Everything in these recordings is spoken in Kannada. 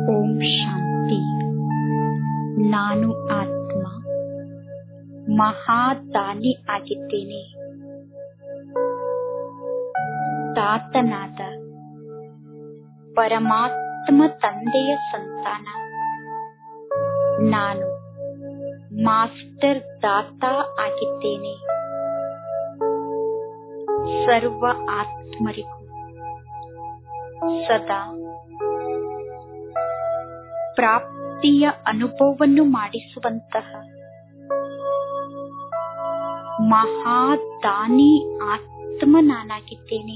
ಓಂ ಶಾಂತಿ ನಾನು ಆತ್ಮ ಮಹಾದಾನಿ ಆಗಿದ್ದೇನೆ ತಾತನಾದ ಪರಮಾತ್ಮ ತಂದೆಯ ಸಂತಾನ ನಾನು ಮಾಸ್ಟರ್ ದಾತ ಆಗಿದ್ದೇನೆ ಸರ್ವ ಆತ್ಮರಿಗೂ ಸದಾ ಪ್ರಾಪ್ತಿಯ ಅನುಭವವನ್ನು ಮಾಡಿಸುವಂತಹ ಮಹಾದಾನಿ ಆತ್ಮ ನಾನಾಗಿದ್ದೇನೆ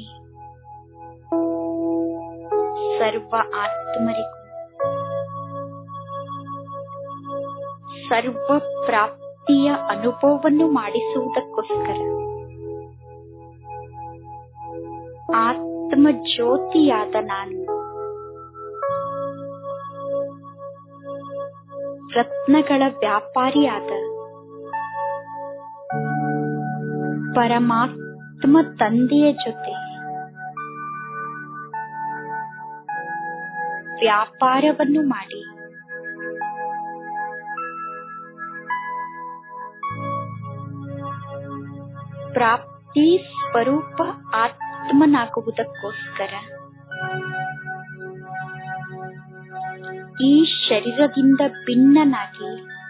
ಸರ್ವ ಆತ್ಮರಿಗೂ ಸರ್ವ ಪ್ರಾಪ್ತಿಯ ಅನುಭವವನ್ನು ಮಾಡಿಸುವುದಕ್ಕೋಸ್ಕರ ಆತ್ಮ ಜ್ಯೋತಿಯಾದ ನಾನು ರತ್ನಗಳ ವ್ಯಾಪಾರಿಯಾದ ಪರಮಾತ್ಮ ತಂದೆಯ ಜೊತೆ ವ್ಯಾಪಾರವನ್ನು ಮಾಡಿ ಪ್ರಾಪ್ತಿ ಸ್ವರೂಪ ಆತ್ಮನಾಗುವುದಕ್ಕೋಸ್ಕರ ಈ ಶರೀರದಿಂದ ಭಿನ್ನನಾಗಿ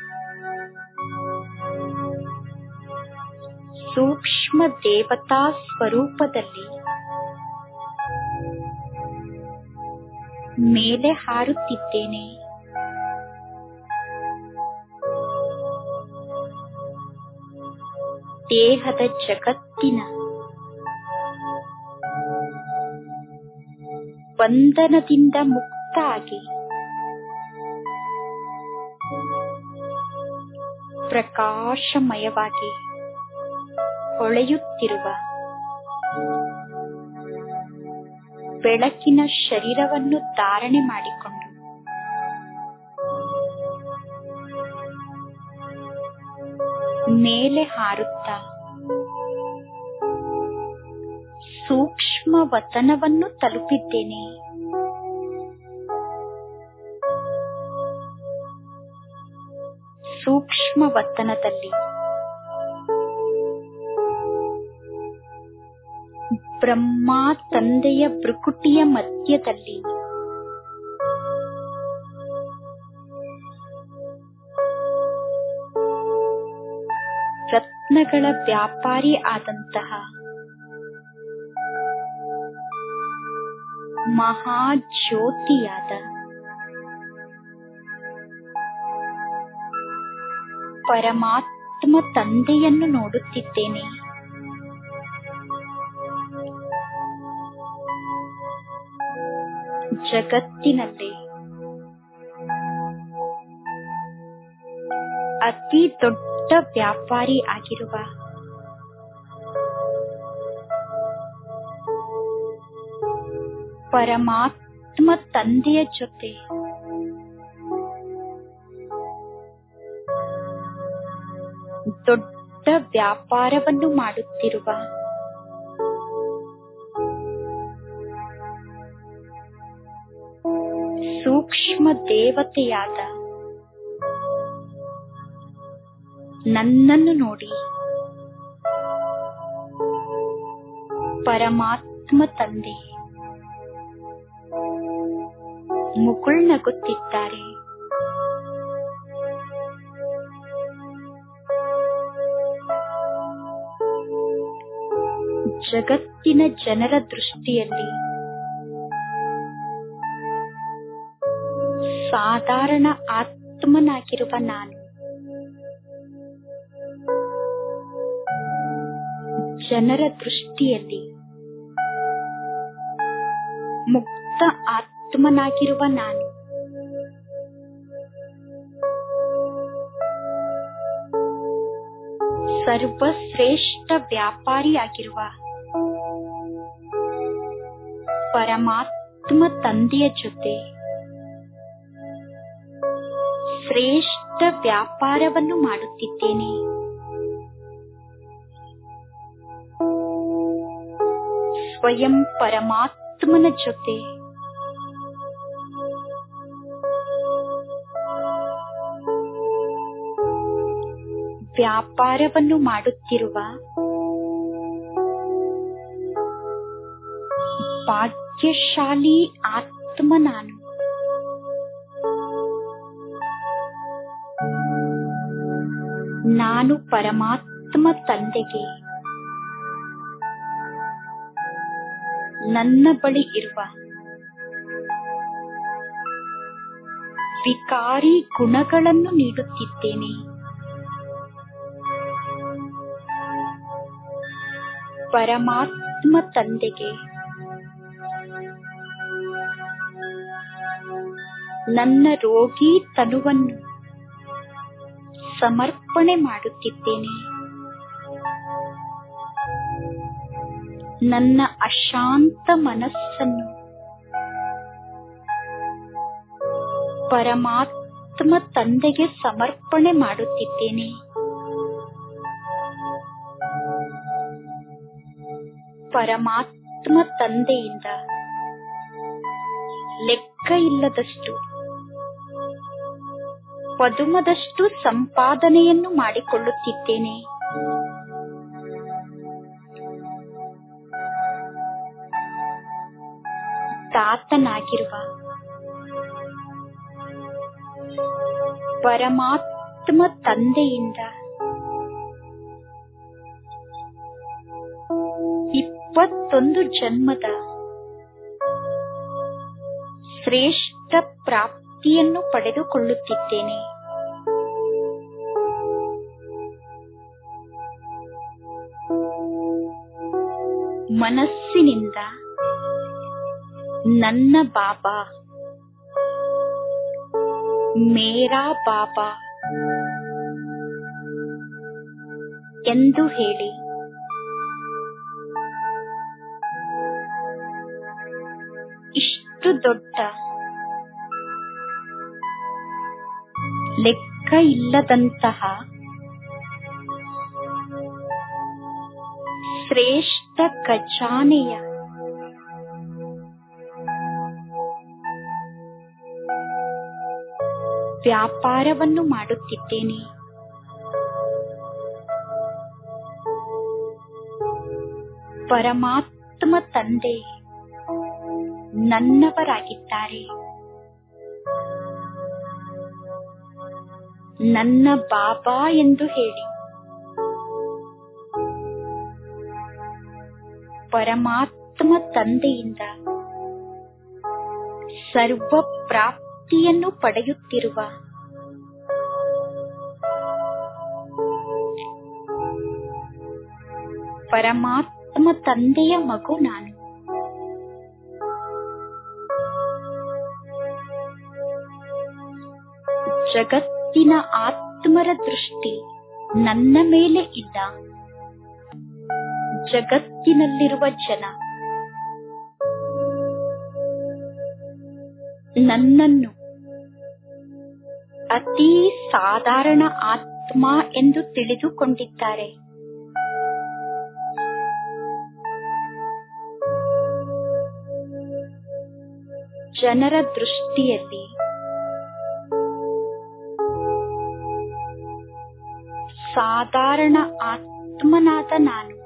ಸೂಕ್ಷ್ಮ ದೇವತಾ ಸ್ವರೂಪದಲ್ಲಿ ಮೇಲೆ ಹಾರುತ್ತಿದ್ದೇನೆ ದೇಹದ ಜಗತ್ತಿನ ಬಂಧನದಿಂದ ಮುಕ್ತ ಆಗಿ ಪ್ರಕಾಶಮಯವಾಗಿ ಹೊಳೆಯುತ್ತಿರುವ ಬೆಳಕಿನ ಶರೀರವನ್ನು ಧಾರಣೆ ಮಾಡಿಕೊಂಡು ಮೇಲೆ ಹಾರುತ್ತಾ ಸೂಕ್ಷ್ಮ ವತನವನ್ನು ತಲುಪಿದ್ದೇನೆ ಸೂಕ್ಷ್ಮ ವತನದಲ್ಲಿ ಬ್ರಹ್ಮ ತಂದೆಯ ಬೃಕುಟಿಯ ಮಧ್ಯದಲ್ಲಿ ರತ್ನಗಳ ವ್ಯಾಪಾರಿ ಆದಂತಹ ಮಹಾಜ್ಯೋತಿಯಾದ ಪರಮಾತ್ಮ ತಂದೆಯನ್ನು ನೋಡುತ್ತಿದ್ದೇನೆ ಜಗತ್ತಿನಲ್ಲಿ ಅತಿ ದೊಡ್ಡ ವ್ಯಾಪಾರಿ ಆಗಿರುವ ಪರಮಾತ್ಮ ತಂದೆಯ ಜೊತೆ ದೊಡ್ಡ ವ್ಯಾಪಾರವನ್ನು ಮಾಡುತ್ತಿರುವ ಸೂಕ್ಷ್ಮ ದೇವತೆಯಾದ ನನ್ನನ್ನು ನೋಡಿ ಪರಮಾತ್ಮ ತಂದೆ ಮುಗುಳ್ನಗುತ್ತಿದ್ದಾರೆ ಜಗತ್ತಿನ ಜನರ ದೃಷ್ಟಿಯಲ್ಲಿ ಸಾಧಾರಣ ಆತ್ಮನಾಗಿರುವ ನಾನು ಜನರ ದೃಷ್ಟಿಯಲ್ಲಿ ಮುಕ್ತ ಆತ್ಮನಾಗಿರುವ ನಾನು ಸರ್ವಶ್ರೇಷ್ಠ ವ್ಯಾಪಾರಿಯಾಗಿರುವ ಪರಮಾತ್ಮ ತಂದೆಯ ಜೊತೆ ಶ್ರೇಷ್ಠ ವ್ಯಾಪಾರವನ್ನು ಮಾಡುತ್ತಿದ್ದೇನೆ ಸ್ವಯಂ ಪರಮಾತ್ಮನ ಜೊತೆ ವ್ಯಾಪಾರವನ್ನು ಮಾಡುತ್ತಿರುವ ಭಾಗ್ಯಶಾಲಿ ಆತ್ಮ ನಾನು ನಾನು ಪರಮಾತ್ಮ ತಂದೆಗೆ ನನ್ನ ಬಳಿ ಇರುವ ವಿಕಾರಿ ಗುಣಗಳನ್ನು ನೀಡುತ್ತಿದ್ದೇನೆ ಪರಮಾತ್ಮ ತಂದೆಗೆ ನನ್ನ ರೋಗಿ ತನುವನ್ನು ಸಮರ್ಪಣೆ ಮಾಡುತ್ತಿದ್ದೇನೆ ನನ್ನ ಅಶಾಂತ ಮನಸ್ಸನ್ನು ಪರಮಾತ್ಮ ತಂದೆಗೆ ಸಮರ್ಪಣೆ ಮಾಡುತ್ತಿದ್ದೇನೆ ಪರಮಾತ್ಮ ತಂದೆಯಿಂದ ಲೆಕ್ಕ ಇಲ್ಲದಷ್ಟು ಪದುಮದಷ್ಟು ಸಂಪಾದನೆಯನ್ನು ಮಾಡಿಕೊಳ್ಳುತ್ತಿದ್ದೇನೆ ತಾತನಾಗಿರುವ ಪರಮಾತ್ಮ ತಂದೆಯಿಂದ ಇಪ್ಪತ್ತೊಂದು ಜನ್ಮದ ಶ್ರೇಷ್ಠ ಪ್ರಾಪ್ತಿಯನ್ನು ಪಡೆದುಕೊಳ್ಳುತ್ತಿದ್ದೇನೆ ಮನಸ್ಸಿನಿಂದ ನನ್ನ ಬಾಬಾ ಮೇರಾ ಬಾಬಾ ಎಂದು ಹೇಳಿ ಇಷ್ಟು ದೊಡ್ಡ ಲೆಕ್ಕ ಇಲ್ಲದಂತಹ ಶ್ರೇಷ್ಠ ಖಜಾನೆಯ ವ್ಯಾಪಾರವನ್ನು ಮಾಡುತ್ತಿದ್ದೇನೆ ಪರಮಾತ್ಮ ತಂದೆ ನನ್ನವರಾಗಿದ್ದಾರೆ ನನ್ನ ಬಾಬಾ ಎಂದು ಹೇಳಿ ಪರಮಾತ್ಮ ತಂದೆಯಿಂದ ಸರ್ವ ಪ್ರಾಪ್ತಿಯನ್ನು ಪಡೆಯುತ್ತಿರುವ ಪರಮಾತ್ಮ ತಂದೆಯ ಮಗು ನಾನು ಜಗತ್ತಿನ ಆತ್ಮರ ದೃಷ್ಟಿ ನನ್ನ ಮೇಲೆ ಇಲ್ಲ ಜಗತ್ತಿನಲ್ಲಿರುವ ಜನ ನನ್ನನ್ನು ಅತಿ ಸಾಧಾರಣ ಆತ್ಮ ಎಂದು ತಿಳಿದುಕೊಂಡಿದ್ದಾರೆ ಜನರ ದೃಷ್ಟಿಯಲ್ಲಿ ಸಾಧಾರಣ ಆತ್ಮನಾದ ನಾನು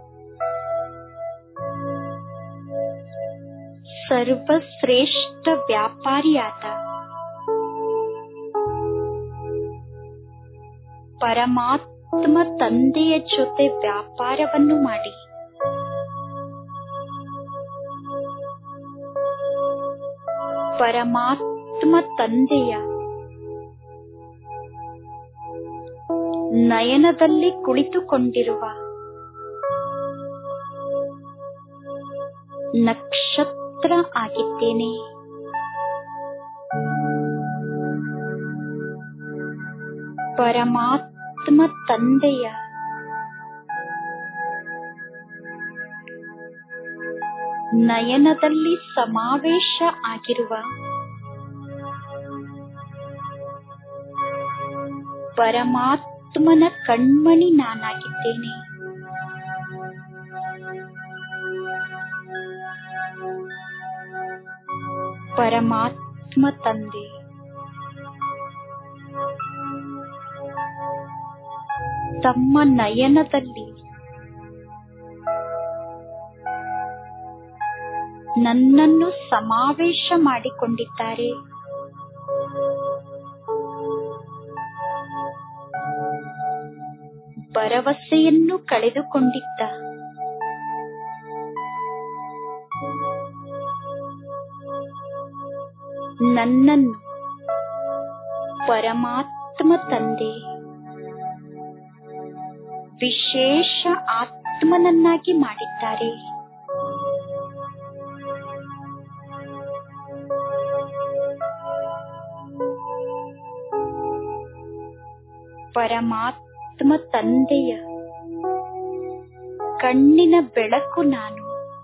ಸರ್ವಶ್ರೇಷ್ಠ ವ್ಯಾಪಾರಿಯಾದ ಪರಮಾತ್ಮ ತಂದೆಯ ಜೊತೆ ವ್ಯಾಪಾರವನ್ನು ಮಾಡಿ ಪರಮಾತ್ಮ ತಂದೆಯ ನಯನದಲ್ಲಿ ಕುಳಿತುಕೊಂಡಿರುವ ನಕ್ಷತ್ರ ಆಗಿದ್ದೇನೆ ಪರಮಾತ್ಮ ತಂದೆಯ ನಯನದಲ್ಲಿ ಸಮಾವೇಶ ಆಗಿರುವ ಪರಮಾತ್ಮನ ಕಣ್ಮಣಿ ನಾನಾಗಿದ್ದೇನೆ ಪರಮಾತ್ಮ ತಂದೆ ತಮ್ಮ ನಯನದಲ್ಲಿ ನನ್ನನ್ನು ಸಮಾವೇಶ ಮಾಡಿಕೊಂಡಿದ್ದಾರೆ ಭರವಸೆಯನ್ನು ಕಳೆದುಕೊಂಡಿದ್ದ ನನ್ನನ್ನು ಪರಮಾತ್ಮ ತಂದೆ ವಿಶೇಷ ಆತ್ಮನನ್ನಾಗಿ ಮಾಡಿದ್ದಾರೆ ಪರಮಾತ್ಮ ತಂದೆಯ ಕಣ್ಣಿನ ಬೆಳಕು ನಾನು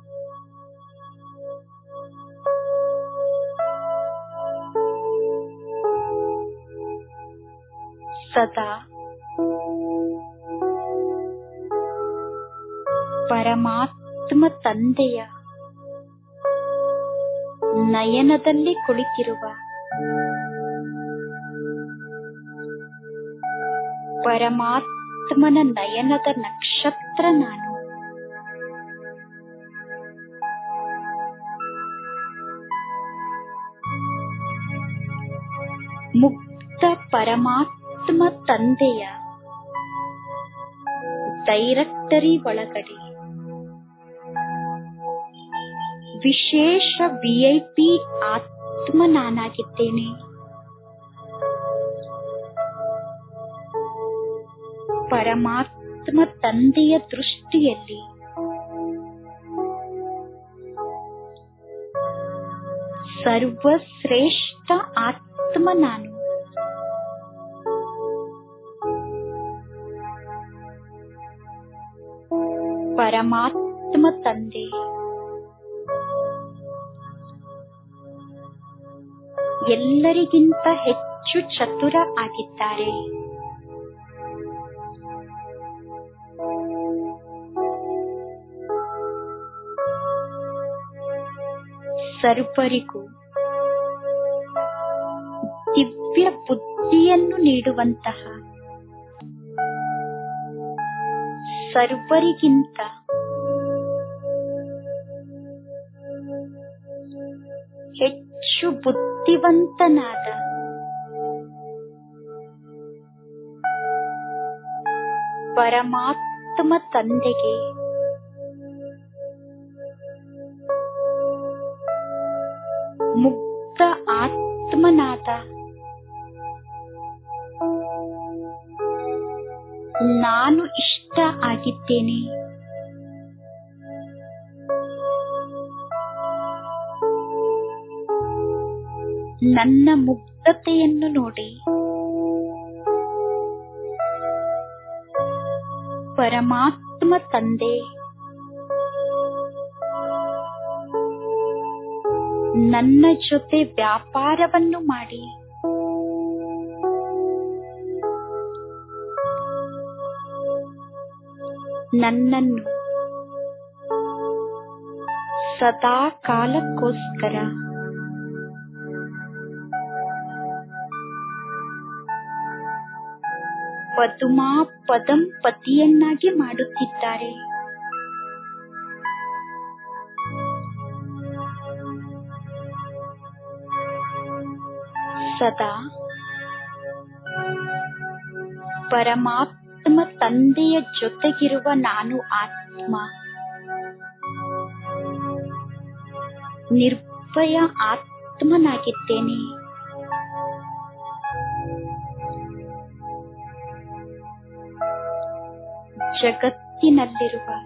ಸದಾ ಪರಮಾತ್ಮ ತಂದೆಯ ನಯನದಲ್ಲಿ ಕುಳಿತಿರುವ ಪರಮಾತ್ಮನ ನಯನದ ನಕ್ಷತ್ರ ನಾನು ಮುಕ್ತ ಪರಮಾತ್ಮ ತಂದೆಯ ಡೈರೆಕ್ಟರಿ ಒಳಗಡೆ ವಿಶೇಷ ವಿಐಪಿ ಆತ್ಮ ನಾನಾಗಿದ್ದೇನೆ ಪರಮಾತ್ಮ ತಂದೆಯ ದೃಷ್ಟಿಯಲ್ಲಿ ಸರ್ವಶ್ರೇಷ್ಠ ಆತ್ಮ ನಾನು ಪರಮಾತ್ಮ ತಂದೆ ಎಲ್ಲರಿಗಿಂತ ಹೆಚ್ಚು ಚತುರ ಆಗಿದ್ದಾರೆ ಸರ್ವರಿಗೂ ದಿವ್ಯ ಬುದ್ಧಿಯನ್ನು ನೀಡುವಂತಹ ಸರ್ವರಿಗಿಂತ ಹೆಚ್ಚು ಬುದ್ಧಿವಂತನಾದ ಪರಮಾತ್ಮ ತಂದೆಗೆ ಮುಕ್ತ ಆತ್ಮನಾದ ನಾನು ಇಷ್ಟ ಆಗಿದ್ದೇನೆ ನನ್ನ ಮುಗ್ಧತೆಯನ್ನು ನೋಡಿ ಪರಮಾತ್ಮ ತಂದೆ ನನ್ನ ಜೊತೆ ವ್ಯಾಪಾರವನ್ನು ಮಾಡಿ ನನ್ನನ್ನು ಸದಾ ಕಾಲಕ್ಕೋಸ್ಕರ ಪದುಮಾ ಪದಂ ಪತಿಯನ್ನಾಗಿ ಮಾಡುತ್ತಿದ್ದಾರೆ ಸದಾ ಪರಮಾತ್ಮ ತಂದೆಯ ಜೊತೆಗಿರುವ ನಾನು ಆತ್ಮ ನಿರ್ಭಯ ಆತ್ಮನಾಗಿದ್ದೇನೆ ಜಗತ್ತಿನಲ್ಲಿರುವ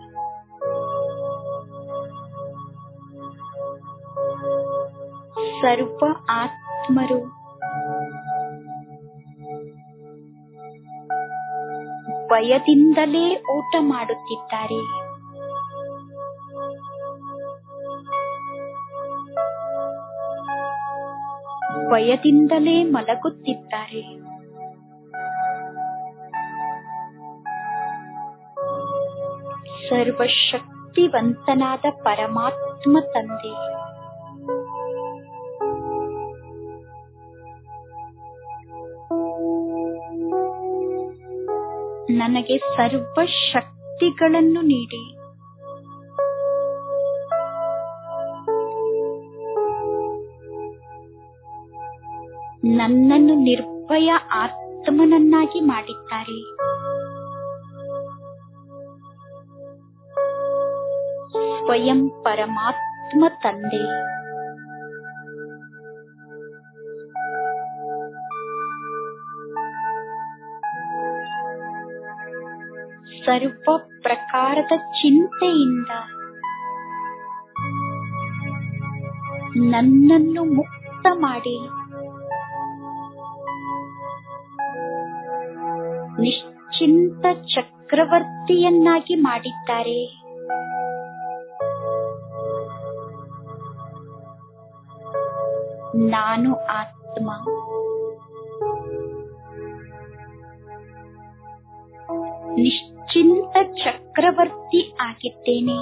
ಸರ್ವ ಆತ್ಮರು ಭಯದಿಂದಲೇ ಊಟ ಮಾಡುತ್ತಿದ್ದಾರೆ ಭಯದಿಂದಲೇ ಮಲಗುತ್ತಿದ್ದಾರೆ ಸರ್ವಶಕ್ತಿವಂತನಾದ ಪರಮಾತ್ಮ ತಂದೆ ನನಗೆ ಸರ್ವ ಶಕ್ತಿಗಳನ್ನು ನೀಡಿ ನನ್ನನ್ನು ನಿರ್ಭಯ ಆತ್ಮನನ್ನಾಗಿ ಮಾಡಿದ್ದಾರೆ ಸ್ವಯಂ ಪರಮಾತ್ಮ ತಂದೆ ಸರ್ವ ಪ್ರಕಾರದ ಚಿಂತೆಯಿಂದ ನನ್ನನ್ನು ಮುಕ್ತ ಮಾಡಿ ನಿಶ್ಚಿಂತ ಚಕ್ರವರ್ತಿಯನ್ನಾಗಿ ಮಾಡಿದ್ದಾರೆ ನಾನು ಆತ್ಮ ನಿಶ್ಚಿಂತ ಚಕ್ರವರ್ತಿ ಆಗಿದ್ದೇನೆ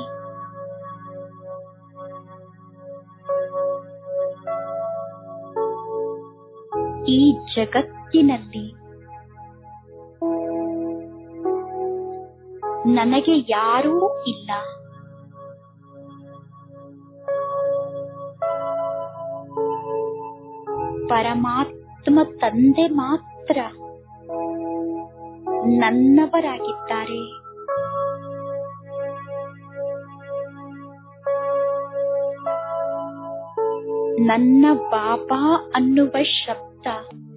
ಈ ಜಗತ್ತಿನಲ್ಲಿ ನನಗೆ ಯಾರೂ ಇಲ್ಲ ಪರಮಾತ್ಮ ತಂದೆ ಮಾತ್ರ ನನ್ನವರಾಗಿದ್ದಾರೆ ನನ್ನ ಬಾಬಾ ಅನ್ನುವ ಶಬ್ದ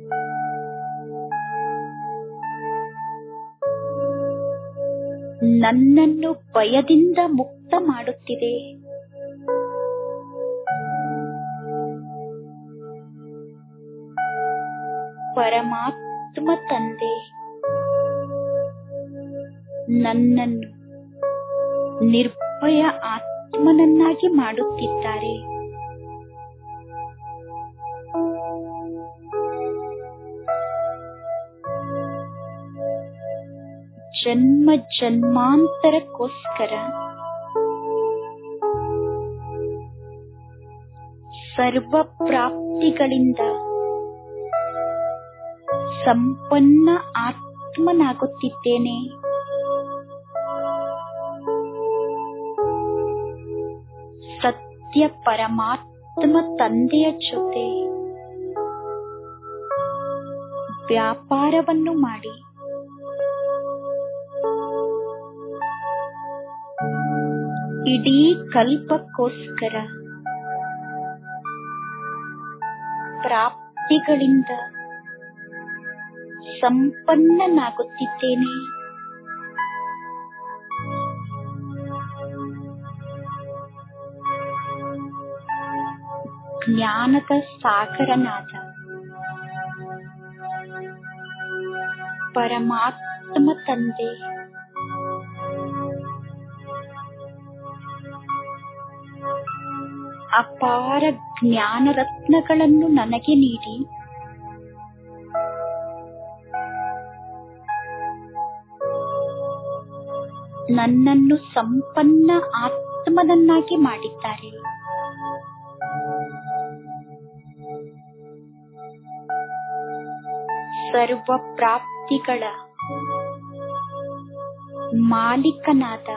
ನನ್ನನ್ನು ಭಯದಿಂದ ಮುಕ್ತ ಮಾಡುತ್ತಿದೆ ಪರಮಾತ್ಮ ತಂದೆ ನನ್ನನ್ನು ನಿರ್ಭಯ ಆತ್ಮನನ್ನಾಗಿ ಮಾಡುತ್ತಿದ್ದಾರೆ ಜನ್ಮ ಜನ್ಮಾಂತರಕ್ಕೋಸ್ಕರ ಸರ್ವ ಪ್ರಾಪ್ತಿಗಳಿಂದ ಸಂಪನ್ನ ಆತ್ಮನಾಗುತ್ತಿದ್ದೇನೆ ಸತ್ಯ ಪರಮಾತ್ಮ ತಂದೆಯ ಜೊತೆ ವ್ಯಾಪಾರವನ್ನು ಮಾಡಿ ಇಡೀ ಕಲ್ಪಕ್ಕೋಸ್ಕರ ಪ್ರಾಪ್ತಿಗಳಿಂದ ಸಂಪನ್ನನಾಗುತ್ತಿದ್ದೇನೆ ಜ್ಞಾನದ ಸಾಗರನಾದ ಪರಮಾತ್ಮ ತಂದೆ ಅಪಾರ ಜ್ಞಾನ ರತ್ನಗಳನ್ನು ನನಗೆ ನೀಡಿ ನನ್ನನ್ನು ಸಂಪನ್ನ ಆತ್ಮನನ್ನಾಗಿ ಮಾಡಿದ್ದಾರೆ ಸರ್ವ ಪ್ರಾಪ್ತಿಗಳ ಮಾಲೀಕನಾದ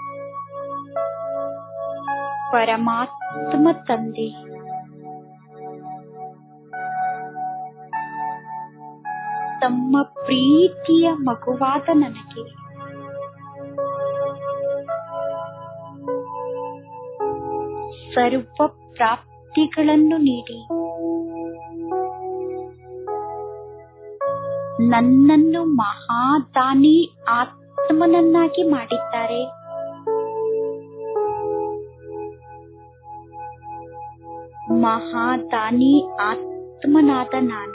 ಪರಮಾತ್ಮ ತಂದೆ ತಮ್ಮ ಪ್ರೀತಿಯ ಮಗುವಾದ ನನಗೆ ಸರ್ವ ಪ್ರಾಪ್ತಿಗಳನ್ನು ನೀಡಿ ನನ್ನನ್ನು ಮಹಾದಾನಿ ಆತ್ಮನನ್ನಾಗಿ ಮಾಡಿದ್ದಾರೆ ಮಹಾದಾನಿ ಆತ್ಮನಾದ ನಾನು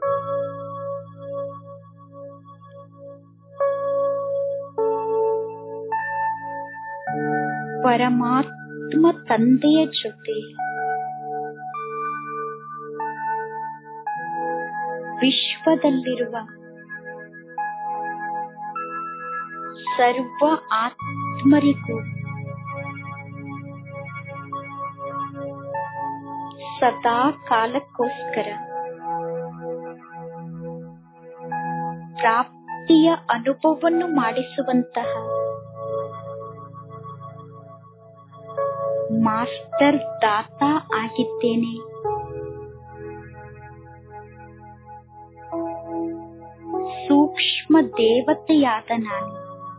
ಪರಮಾತ್ಮ ತಂದೆಯ ಜೊತೆ ವಿಶ್ವದಲ್ಲಿರುವ ಸರ್ವ ಆತ್ಮರಿಗೂ ಸದಾ ಕಾಲಕ್ಕೋಸ್ಕರ ಪ್ರಾಪ್ತಿಯನ್ನು ಮುಕ್ತಿಯ ಅನುಭವವನ್ನು ಮಾಡಿಸುವಂತಹ ಮಾಸ್ಟರ್ ದಾತ ಆಗಿದ್ದೇನೆ ಸೂಕ್ಷ್ಮ ದೇವತೆಯಾದ ನಾನು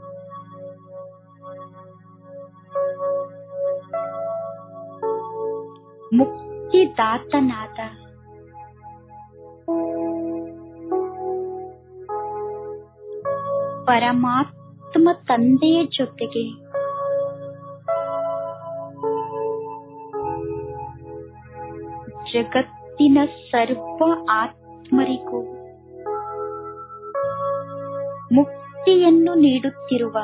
ಮುಕ್ತಿದಾತನಾದ ಪರಮಾತ್ಮ ತಂದೆಯ ಜೊತೆಗೆ ಜಗತ್ತಿನ ಸರ್ವ ಆತ್ಮರಿಗೂ ಮುಕ್ತಿಯನ್ನು ನೀಡುತ್ತಿರುವ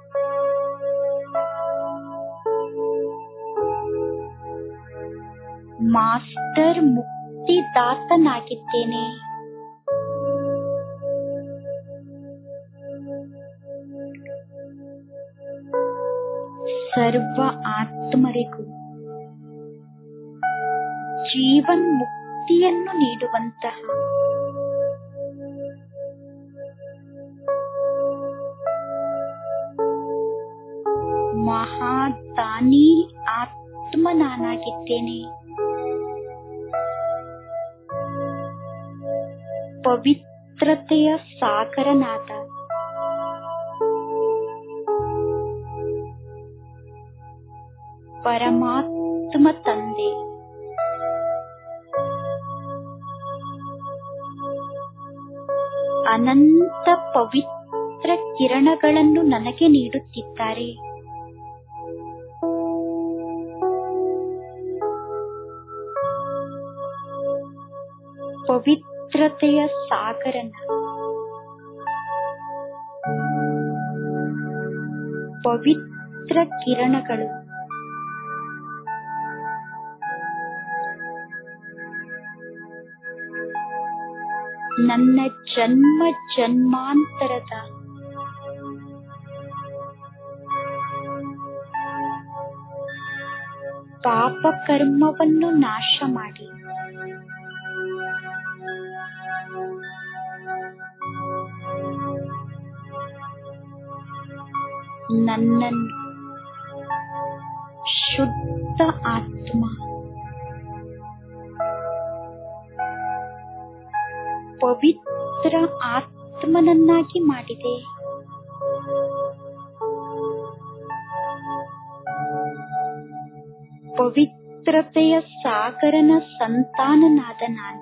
ಮಾಸ್ಟರ್ ಮುಕ್ತಿದಾತನಾಗಿದ್ದೇನೆ ಸರ್ವ ಆತ್ಮರಿಗೂ ಜೀವನ್ ಮುಕ್ತಿಯನ್ನು ನೀಡುವಂತಹ ಮಹಾದಾನಿ ಆತ್ಮ ನಾನಾಗಿದ್ದೇನೆ ಪವಿತ್ರತೆಯ ಸಾಗರನಾದ ಪರಮಾತ್ಮ ತಂದೆ ಅನಂತ ಪವಿತ್ರ ಕಿರಣಗಳನ್ನು ನನಗೆ ನೀಡುತ್ತಿದ್ದಾರೆ ಪವಿತ್ರತೆಯ ಸಾಗರನ ಪವಿತ್ರ ಕಿರಣಗಳು ನನ್ನ ಜನ್ಮ ಜನ್ಮಾಂತರದ ಪಾಪ ಕರ್ಮವನ್ನು ನಾಶ ಮಾಡಿ ನನ್ನನ್ನು ಶುದ್ಧ ಆತ್ಮ ಪವಿತ್ರ ಆತ್ಮನನ್ನಾಗಿ ಮಾಡಿದೆ ಪವಿತ್ರತೆಯ ಸಾಗರನ ಸಂತಾನನಾದ ನಾನು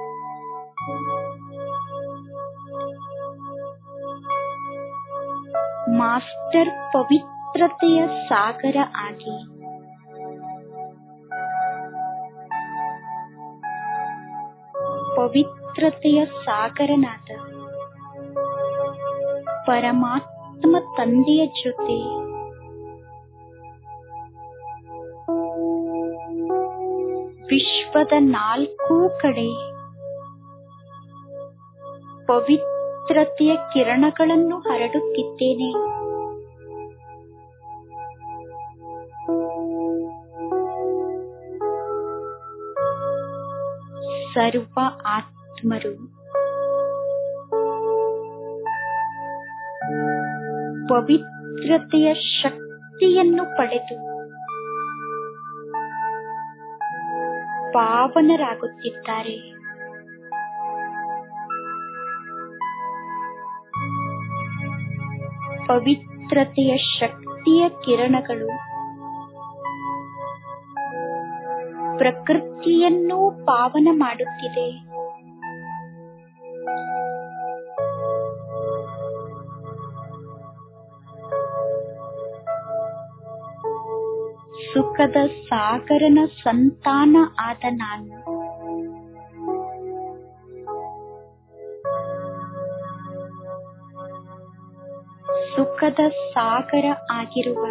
ಮಾಸ್ಟರ್ ಪವಿತ್ರತೆಯ ಸಾಗರ ಆಗಿ ಪವಿತ್ರತೆಯ ಸಾಗರನಾದ ಪರಮಾತ್ಮ ತಂದೆಯ ಜೊತೆ ವಿಶ್ವದ ನಾಲ್ಕೂ ಕಡೆ ಪವಿತ್ರತೆಯ ಕಿರಣಗಳನ್ನು ಹರಡುತ್ತಿದ್ದೇನೆ ಸರ್ವ ಆತ್ಮರು ಪವಿತ್ರತೆಯ ಶಕ್ತಿಯನ್ನು ಪಡೆದು ಪಾವನರಾಗುತ್ತಿದ್ದಾರೆ ಪವಿತ್ರತೆಯ ಶಕ್ತಿಯ ಕಿರಣಗಳು ಪ್ರಕೃತಿಯನ್ನು ಪಾವನ ಮಾಡುತ್ತಿದೆ ಸುಖದ ಸಾಗರನ ಸಂತಾನ ಆದ ನಾನು ಸುಖದ ಸಾಗರ ಆಗಿರುವ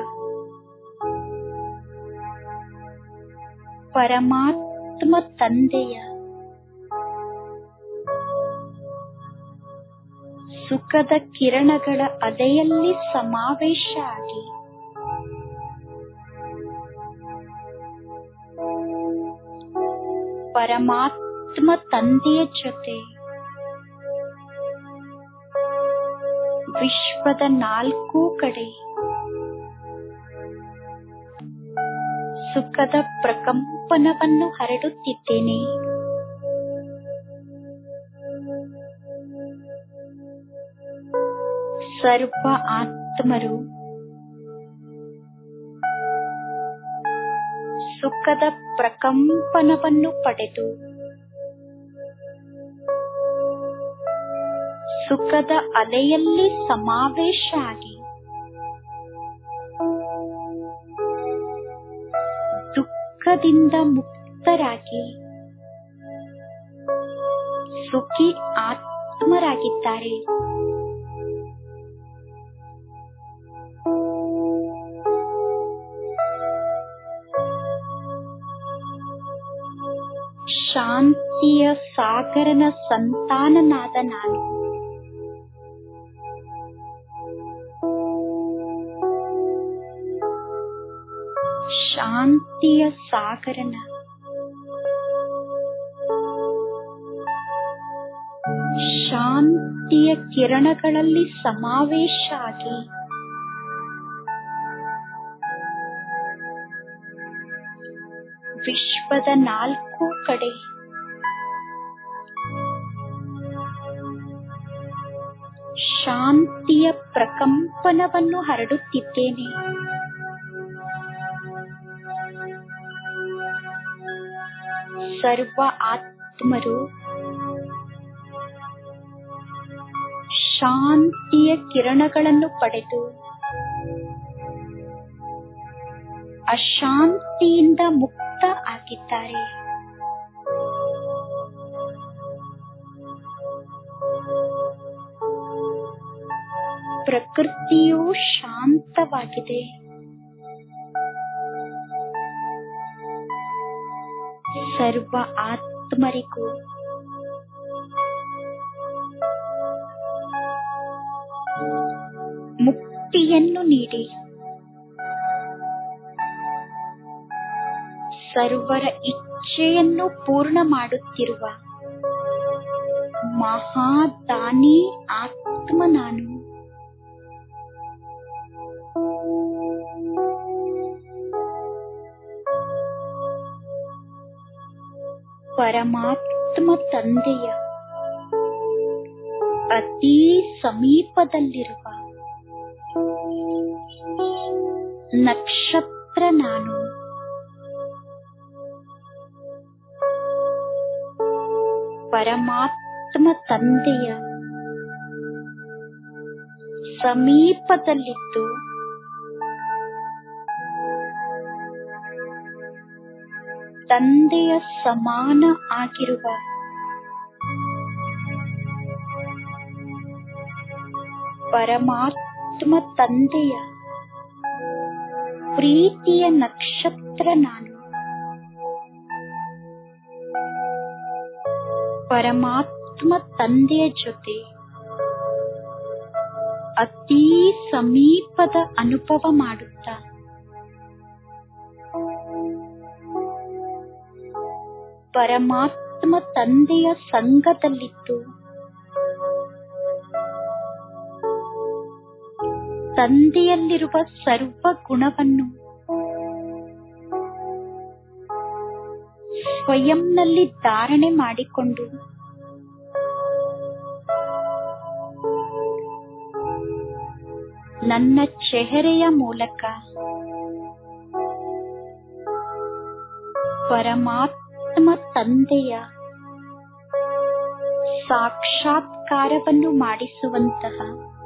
ಪರಮಾತ್ಮ ತಂದೆಯ ಸುಖದ ಕಿರಣಗಳ ಅಲೆಯಲ್ಲಿ ಸಮಾವೇಶ ಆಗಿ ಪರಮಾತ್ಮ ತಂದೆಯ ಜೊತೆ ವಿಶ್ವದ ನಾಲ್ಕೂ ಕಡೆ ಸುಖದ ಪ್ರಕಂಪನವನ್ನು ಹರಡುತ್ತಿದ್ದೇನೆ ಸರ್ವ ಆತ್ಮರು ಸುಖದ ಪ್ರಕಂಪನವನ್ನು ಪಡೆದು ಸುಖದ ಅಲೆಯಲ್ಲಿ ಸಮಾವೇಶ ಆಗಿ ದುಃಖದಿಂದ ಮುಕ್ತರಾಗಿ ಸುಖಿ ಆತ್ಮರಾಗಿದ್ದಾರೆ ಶಾಂತಿಯ ಸಾಗರನ ಸಂತಾನನಾದ ನಾನು ಶಾಂತಿಯ ಸಾಗರನ ಶಾಂತಿಯ ಕಿರಣಗಳಲ್ಲಿ ಸಮಾವೇಶ ಆಗಿ ವಿಶ್ವದ ನಾಲ್ಕು ಕಡೆ ಶಾಂತಿಯ ಪ್ರಕಂಪನವನ್ನು ಹರಡುತ್ತಿದ್ದೇನೆ ಸರ್ವ ಆತ್ಮರು ಶಾಂತಿಯ ಕಿರಣಗಳನ್ನು ಪಡೆದು ಅಶಾಂತಿಯಿಂದ ಮುಕ್ತ ಆಗಿದ್ದಾರೆ ಪ್ರಕೃತಿಯು ಶಾಂತವಾಗಿದೆ ಸರ್ವ ಆತ್ಮರಿಗೂ ಮುಕ್ತಿಯನ್ನು ನೀಡಿ ಸರ್ವರ ಇಚ್ಛೆಯನ್ನು ಪೂರ್ಣ ಮಾಡುತ್ತಿರುವ ಮಹಾದಾನಿ ಆತ್ಮ ನಾನು ಪರಮಾತ್ಮ ತಂದೆಯ ಅತೀ ಸಮೀಪದಲ್ಲಿರುವ ನಕ್ಷತ್ರ ನಾನು ಪರಮಾತ್ಮ ತಂದೆಯ ಸಮೀಪದಲ್ಲಿದ್ದು ತಂದೆಯ ಸಮಾನ ಆಗಿರುವ ಪರಮಾತ್ಮ ತಂದೆಯ ಪ್ರೀತಿಯ ನಕ್ಷತ್ರ ನಾನು ಪರಮಾತ್ಮ ತಂದೆಯ ಜೊತೆ ಅತೀ ಸಮೀಪದ ಅನುಭವ ಮಾಡುತ್ತಾ ಪರಮಾತ್ಮ ತಂದೆಯ ಸಂಘದಲ್ಲಿದ್ದು ತಂದೆಯಲ್ಲಿರುವ ಸರ್ವ ಗುಣವನ್ನು ಸ್ವಯಂನಲ್ಲಿ ಧಾರಣೆ ಮಾಡಿಕೊಂಡು ನನ್ನ ಚೆಹರೆಯ ಮೂಲಕ ಪರಮಾತ್ಮ ತಂದೆಯ ಸಾಕ್ಷಾತ್ಕಾರವನ್ನು ಮಾಡಿಸುವಂತಹ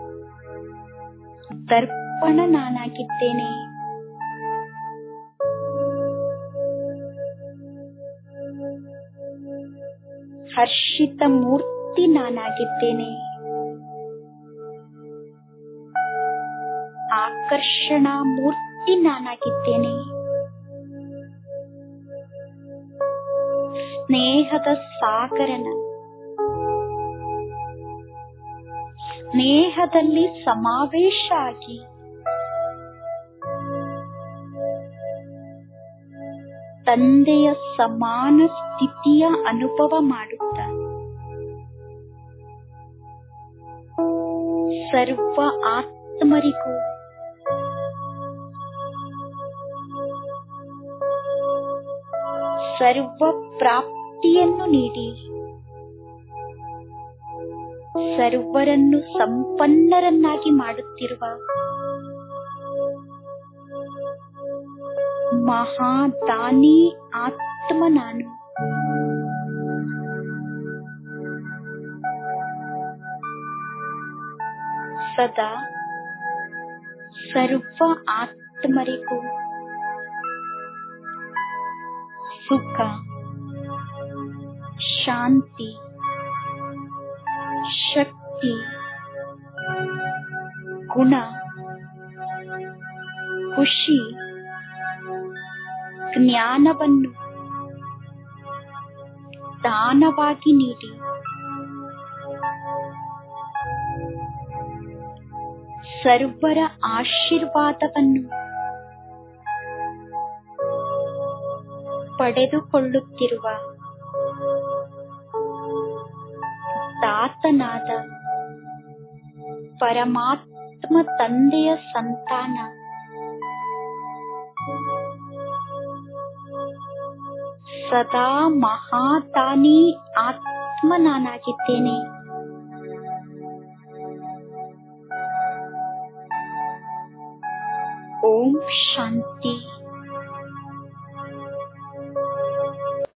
ದರ್ಪಣ ನಾನಾಗಿದ್ದೇನೆ ಹರ್ಷಿತ ಮೂರ್ತಿ ನಾನಾಗಿದ್ದೇನೆ ಆಕರ್ಷಣ ಮೂರ್ತಿ ನಾನಾಗಿದ್ದೇನೆ ಸ್ನೇಹದ ಸಾಗರನ ಸ್ನೇಹದಲ್ಲಿ ಸಮಾವೇಶ ಆಗಿ ತಂದೆಯ ಸಮಾನ ಸ್ಥಿತಿಯ ಅನುಭವ ಮಾಡುತ್ತ ಸರ್ವ ಆತ್ಮರಿಗೂ ಸರ್ವ ಪ್ರಾಪ್ತಿಯನ್ನು ನೀಡಿ ಸರ್ವರನ್ನು ಸಂಪನ್ನರನ್ನಾಗಿ ಮಾಡುತ್ತಿರುವ ಮಹಾದಾನಿ ಆತ್ಮ ನಾನು ಸದಾ ಸರ್ವ ಆತ್ಮರಿಗೂ ಸುಖ ಶಾಂತಿ ಶಕ್ತಿ ಗುಣ ಖುಷಿ ಜ್ಞಾನವನ್ನು ದಾನವಾಗಿ ನೀಡಿ ಸರ್ವರ ಆಶೀರ್ವಾದವನ್ನು ಪಡೆದುಕೊಳ್ಳುತ್ತಿರುವ ದಾತನಾದ ಪರಮಾತ್ಮ ತಂದೆಯ ಸಂತಾನ ಸದಾ ಮಹಾದಾನಿ ಆತ್ಮ ನಾನಾಗಿದ್ದೇನೆ ಓಂ ಶಾಂತಿ